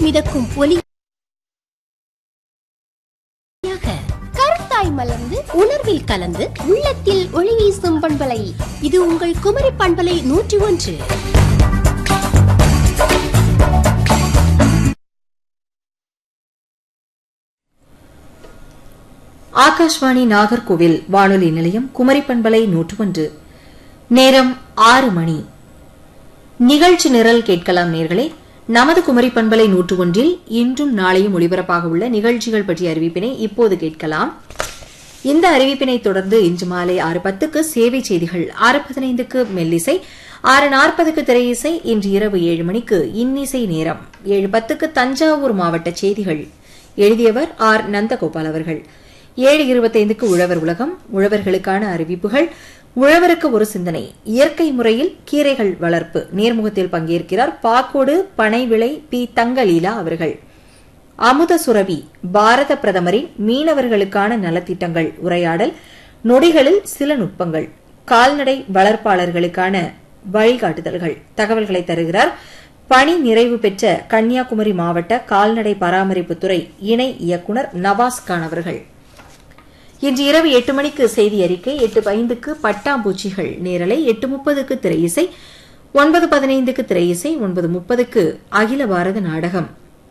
மிதக்கும் ஒலி கருத்தாய் மலர்ந்து உணர்வில் கலந்து உள்ளத்தில் ஒளி வீசும் பண்பலை இது உங்கள் குமரி பண்பலை நூற்றி ஒன்று ஆகாஷ்வாணி நாகர்கோவில் வானொலி நிலையம் குமரி பண்பலை நூற்று ஒன்று நேரம் ஆறு மணி நிகழ்ச்சி நிரல் கேட்கலாம் நேர்களே நமது குமரி பண்பலை நூற்று ஒன்றில் இன்றும் நாளையும் ஒளிபரப்பாக உள்ள நிகழ்ச்சிகள் பற்றிய அறிவிப்பினை இப்போது கேட்கலாம் இந்த அறிவிப்பினை தொடர்ந்து இன்று மாலை ஆறு பத்துக்கு சேவை செய்திகள் ஆறு பதினைந்துக்கு மெல்லிசை ஆறு நாற்பதுக்கு திரையிசை இன்று இரவு ஏழு மணிக்கு இன்னிசை நேரம் ஏழு பத்துக்கு தஞ்சாவூர் மாவட்ட செய்திகள் எழுதியவர் ஆர் நந்தகோபால் அவர்கள் ஏழு இருபத்தைந்துக்கு உழவர் உலகம் உழவர்களுக்கான அறிவிப்புகள் உழவருக்கு ஒரு சிந்தனை இயற்கை முறையில் கீரைகள் வளர்ப்பு நேர்முகத்தில் பங்கேற்கிறார் பாக்கோடு பனைவிளை பி தங்கலீலா அவர்கள் அமுத சுரபி பாரத பிரதமரின் மீனவர்களுக்கான நலத்திட்டங்கள் உரையாடல் நொடிகளில் சில நுட்பங்கள் கால்நடை வளர்ப்பாளர்களுக்கான வழிகாட்டுதல்கள் தகவல்களை தருகிறார் பணி நிறைவு பெற்ற கன்னியாகுமரி மாவட்ட கால்நடை பராமரிப்புத்துறை இணை இயக்குநர் நவாஸ் கான் அவர்கள் இன்று இரவு எட்டு மணிக்கு செய்தி அறிக்கை எட்டு ஐந்துக்கு பட்டாம்பூச்சிகள் நேரலை எட்டு முப்பதுக்கு திரையிசை ஒன்பது பதினைந்துக்கு திரையிசை ஒன்பது முப்பதுக்கு அகில பாரத நாடகம்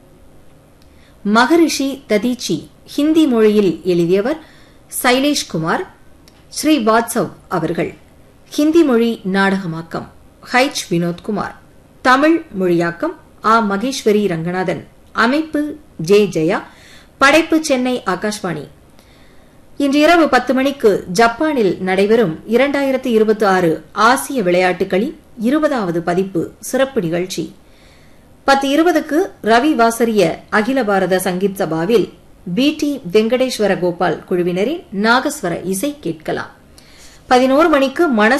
மகரிஷி ததீச்சி ஹிந்தி மொழியில் எழுதியவர் சைலேஷ் குமார் ஸ்ரீ வாத்சவ் அவர்கள் ஹிந்தி மொழி நாடகமாக்கம் ஹைச் வினோத்குமார் தமிழ் மொழியாக்கம் ஆ மகேஸ்வரி ரங்கநாதன் அமைப்பு ஜே ஜெயா படைப்பு சென்னை ஆகாஷ்வாணி இன்று இரவு பத்து மணிக்கு ஜப்பானில் நடைபெறும் இரண்டாயிரத்தி இருபத்தி ஆறு ஆசிய விளையாட்டுகளின் இருபதாவது பதிப்பு சிறப்பு நிகழ்ச்சி பத்து இருபதுக்கு ரவி வாசரிய அகில பாரத சங்கீத் சபாவில் பி டி வெங்கடேஸ்வர கோபால் குழுவினரின் நாகஸ்வர இசை கேட்கலாம் பதினோரு மணிக்கு மன